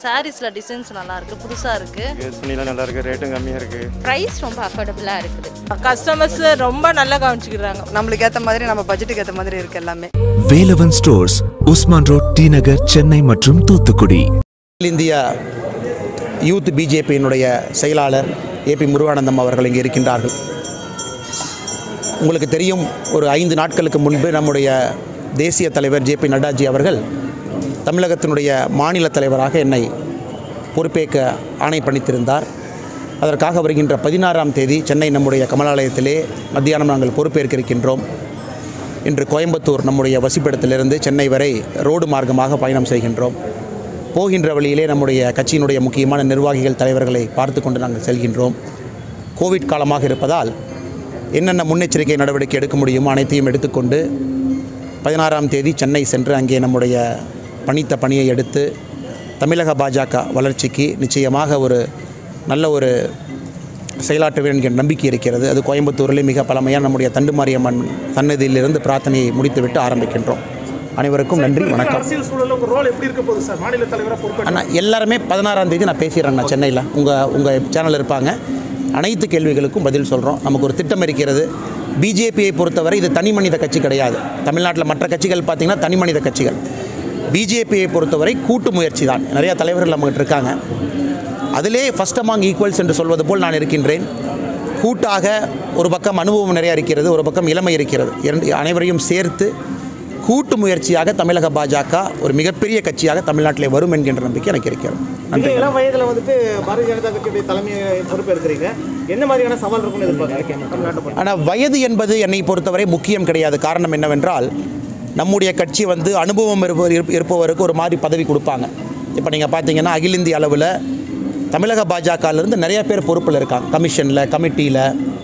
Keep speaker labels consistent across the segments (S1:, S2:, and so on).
S1: சாரீஸில் டிசைன்ஸ் நல்லா இருக்கு புதுசாக இருக்கு
S2: யூஸ் பண்ணிலாம் நல்லா இருக்கு ரேட்டும் கம்மியாக இருக்கு
S3: ப்ரைஸ் ரொம்ப அஃபோர்டபுளாக இருக்குது
S4: கஸ்டமர்ஸ் ரொம்ப நல்லா கவனிச்சுக்கிறாங்க
S5: நம்மளுக்கு ஏற்ற மாதிரி நம்ம பட்ஜெட்டுக்கு ஏற்ற மாதிரி இருக்கு எல்லாமே
S6: Velavan stores Usman road T Nagar Chennai மற்றும் தூத்துக்குடி
S7: இந்திய யூத் பிஜேபியினுடைய செயலாளர் ஏபி முருகானந்தம் அவர்கள் இங்கே இருக்கின்றார்கள் உங்களுக்கு தெரியும் ஒரு ஐந்து நாட்களுக்கு முன்பு நம்முடைய தேசிய தலைவர் ஜே பி நட்டாஜி அவர்கள் தமிழகத்தினுடைய மாநில தலைவராக என்னை பொறுப்பேற்க ஆணை பணித்திருந்தார் அதற்காக வருகின்ற பதினாறாம் தேதி சென்னை நம்முடைய கமலாலயத்திலே மத்தியானம் நாங்கள் பொறுப்பேற்க இருக்கின்றோம் இன்று கோயம்புத்தூர் நம்முடைய வசிப்பிடத்திலிருந்து சென்னை வரை ரோடு மார்க்கமாக பயணம் செய்கின்றோம் போகின்ற வழியிலே நம்முடைய கட்சியினுடைய முக்கியமான நிர்வாகிகள் தலைவர்களை பார்த்து கொண்டு நாங்கள் செல்கின்றோம் கோவிட் காலமாக இருப்பதால் என்னென்ன முன்னெச்சரிக்கை நடவடிக்கை எடுக்க முடியுமோ அனைத்தையும் எடுத்துக்கொண்டு பதினாறாம் தேதி சென்னை சென்று அங்கே நம்முடைய பணித்த பணியை எடுத்து தமிழக பாஜக வளர்ச்சிக்கு நிச்சயமாக ஒரு நல்ல ஒரு செயலாற்றுவேன் என்கிற நம்பிக்கை இருக்கிறது அது கோயம்புத்தூரிலே மிக பழமையான நம்முடைய தண்டுமாரியம்மன் சன்னதியிலிருந்து பிரார்த்தனையை முடித்துவிட்டு ஆரம்பிக்கின்றோம் அனைவருக்கும் நன்றி வணக்கம்
S8: அரசியல் சூழல்ல உங்க ரோல் எப்படி இருக்க போகுது சார் மாநில தலைவரா பொறுப்பேற்று
S7: அண்ணா எல்லாருமே பதினாறாம் தேதி நான் பேசிடுறேன் நான் சென்னையில் உங்கள் உங்கள் சேனல் இருப்பாங்க அனைத்து கேள்விகளுக்கும் பதில் சொல்கிறோம் நமக்கு ஒரு திட்டம் இருக்கிறது பிஜேபியை பொறுத்தவரை இது தனி மனித கட்சி கிடையாது தமிழ்நாட்டில் மற்ற கட்சிகள் பார்த்திங்கன்னா தனி மனித கட்சிகள் பிஜேபியை பொறுத்தவரை கூட்டு முயற்சி தான் நிறையா தலைவர்கள் நம்மகிட்ட இருக்காங்க அதிலே ஃபஸ்ட் அமாங் ஈக்குவல்ஸ் என்று சொல்வது போல் நான் இருக்கின்றேன் கூட்டாக ஒரு பக்கம் அனுபவம் நிறையா இருக்கிறது ஒரு பக்கம் இளமை இருக்கிறது இரண்டு அனைவரையும் சேர்த்து கூட்டு முயற்சியாக தமிழக பாஜக ஒரு மிகப்பெரிய கட்சியாக தமிழ்நாட்டிலே வரும் என்கின்ற நம்பிக்கை எனக்கு இருக்கிறது நன்றி
S8: நீங்க இளம் வயதுல வந்துட்டு பாரதிய ஜனதா கட்சியுடைய தலைமை பொறுப்பேற்கிறீங்க என்ன மாதிரியான சவால் இருக்கும்னு எதிர்பார்க்குறீங்க தமிழ்நாட்டை பொறுத்த
S7: ஆனால் வயது என்பது என்னை பொறுத்தவரை முக்கியம் கிடையாது காரணம் என்னவென்றால் நம்முடைய கட்சி வந்து அனுபவம் இருப்பவர் இருப்ப- இருப்பவருக்கு ஒரு மாதிரி பதவி கொடுப்பாங்க இப்போ நீங்கள் பார்த்தீங்கன்னா அகில இந்திய அளவில் தமிழக பாஜகலேருந்து நிறைய பேர் பொறுப்பில் இருக்காங்க கமிஷனில் கமிட்டியில்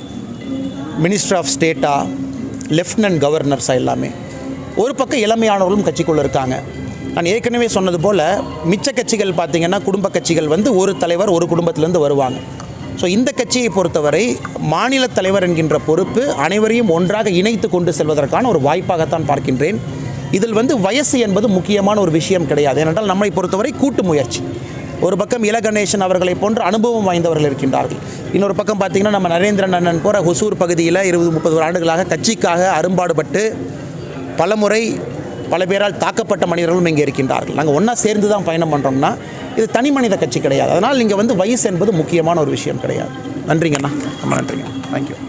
S7: மினிஸ்டர் ஆஃப் ஸ்டேட்டா லெஃப்டினன்ட் கவர்னர்ஸாக எல்லாமே ஒரு பக்கம் இளமையானவர்களும் கட்சிக்குள்ளே இருக்காங்க நான் ஏற்கனவே சொன்னது போல் மிச்ச கட்சிகள் பார்த்திங்கன்னா குடும்ப கட்சிகள் வந்து ஒரு தலைவர் ஒரு குடும்பத்திலேருந்து வருவாங்க ஸோ இந்த கட்சியை பொறுத்தவரை மாநில தலைவர் என்கின்ற பொறுப்பு அனைவரையும் ஒன்றாக இணைத்து கொண்டு செல்வதற்கான ஒரு வாய்ப்பாகத்தான் பார்க்கின்றேன் இதில் வந்து வயசு என்பது முக்கியமான ஒரு விஷயம் கிடையாது ஏனென்றால் நம்மை பொறுத்தவரை கூட்டு முயற்சி ஒரு பக்கம் இல கணேசன் அவர்களை போன்ற அனுபவம் வாய்ந்தவர்கள் இருக்கின்றார்கள் இன்னொரு பக்கம் பார்த்தீங்கன்னா நம்ம நரேந்திரன் அண்ணன் போகிற ஹொசூர் பகுதியில் இருபது முப்பது ஆண்டுகளாக கட்சிக்காக அரும்பாடுபட்டு பலமுறை பல பேரால் தாக்கப்பட்ட மனிதர்களும் இங்கே இருக்கின்றார்கள் நாங்கள் ஒன்றா சேர்ந்து தான் பயணம் பண்ணுறோம்னா இது தனி மனித கட்சி கிடையாது அதனால் இங்கே வந்து வயசு என்பது முக்கியமான ஒரு விஷயம் கிடையாது நன்றிங்கண்ணா ரொம்ப நன்றிங்க தேங்க்யூ